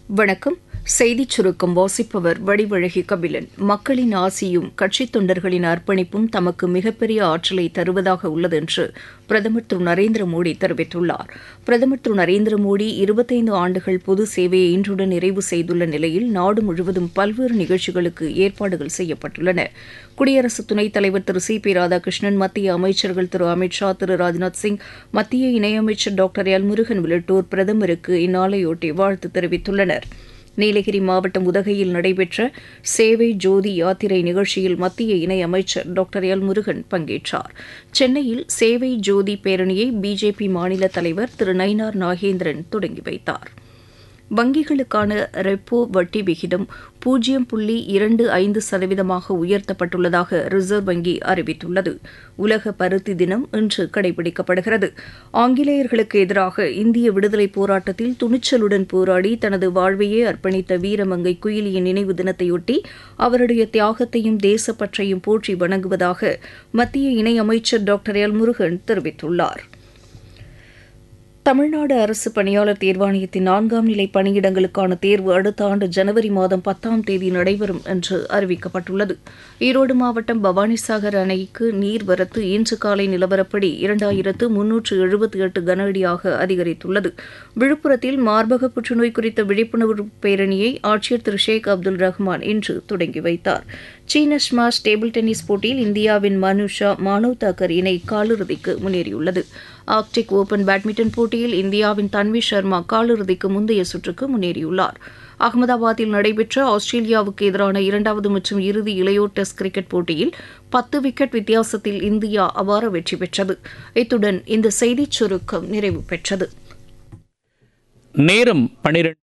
வணக்கம் செய்திச் சுருக்கம் வாசிப்பவர் வடிவழகி கபிலன் மக்களின் ஆசியும் கட்சித் தொண்டர்களின் அர்ப்பணிப்பும் தமக்கு மிகப்பெரிய ஆற்றலை தருவதாக உள்ளது என்று பிரதமர் திரு நரேந்திர மோடி தெரிவித்துள்ளார் பிரதமர் திரு நரேந்திர மோடி இருபத்தைந்து ஆண்டுகள் பொது சேவையை இன்றுடன் நிறைவு செய்துள்ள நிலையில் நாடு முழுவதும் பல்வேறு நிகழ்ச்சிகளுக்கு ஏற்பாடுகள் செய்யப்பட்டுள்ளன குடியரசு துணைத் தலைவர் திரு சி பி ராதாகிருஷ்ணன் மத்திய அமைச்சர்கள் திரு அமித் ஷா திரு ராஜ்நாத் சிங் மத்திய இணையமைச்சர் டாக்டர் எல் முருகன் உள்ளிட்டோர் பிரதமருக்கு இந்நாளையொட்டி வாழ்த்து தெரிவித்துள்ளனா் நீலகிரி மாவட்டம் உதகையில் நடைபெற்ற சேவை ஜோதி யாத்திரை நிகழ்ச்சியில் மத்திய இணையமைச்சர் டாக்டர் எல் முருகன் பங்கேற்றார் சென்னையில் சேவை ஜோதி பேரணியை பிஜேபி மாநில தலைவர் திரு நயினார் நாகேந்திரன் தொடங்கி வைத்தார் வங்கிகளுக்கான ரெப்போ வட்டி விகிதம் பூஜ்ஜியம் புள்ளி இரண்டு ஐந்து சதவீதமாக உயர்த்தப்பட்டுள்ளதாக ரிசர்வ் வங்கி அறிவித்துள்ளது உலக பருத்தி தினம் இன்று கடைபிடிக்கப்படுகிறது ஆங்கிலேயர்களுக்கு எதிராக இந்திய விடுதலைப் போராட்டத்தில் துணிச்சலுடன் போராடி தனது வாழ்வையே அர்ப்பணித்த வீரமங்கை குயிலியின் நினைவு தினத்தையொட்டி அவருடைய தியாகத்தையும் தேசப்பற்றையும் போற்றி வணங்குவதாக மத்திய இணையமைச்சர் டாக்டர் எல் முருகன் தெரிவித்துள்ளார் தமிழ்நாடு அரசு பணியாளர் தேர்வாணையத்தின் நான்காம் நிலை பணியிடங்களுக்கான தேர்வு அடுத்த ஆண்டு ஜனவரி மாதம் பத்தாம் தேதி நடைபெறும் என்று அறிவிக்கப்பட்டுள்ளது ஈரோடு மாவட்டம் பவானிசாகர் அணைக்கு நீர்வரத்து இன்று காலை நிலவரப்படி இரண்டாயிரத்து முன்னூற்று எழுபத்தி எட்டு கன அடியாக அதிகரித்துள்ளது விழுப்புரத்தில் மார்பக புற்றுநோய் குறித்த விழிப்புணர்வு பேரணியை ஆட்சியர் திரு ஷேக் அப்துல் ரஹ்மான் இன்று தொடங்கி வைத்தார் சீன ஸ்மாஷ் டேபிள் டென்னிஸ் போட்டியில் இந்தியாவின் மனுஷா மானவ் தாக்கர் இணை காலிறுதிக்கு முன்னேறியுள்ளது ஆர்க்டிக் ஓபன் பேட்மிண்டன் போட்டியில் இந்தியாவின் தன்வி சர்மா காலிறுதிக்கு முந்தைய சுற்றுக்கு முன்னேறியுள்ளார் அகமதாபாத்தில் நடைபெற்ற ஆஸ்திரேலியாவுக்கு எதிரான இரண்டாவது மற்றும் இறுதி இளையோர் டெஸ்ட் கிரிக்கெட் போட்டியில் பத்து விக்கெட் வித்தியாசத்தில் இந்தியா அபார வெற்றி பெற்றது இத்துடன் இந்த செய்திச் சுருக்கம் நிறைவு பெற்றது நேரம் பனிரெண்டு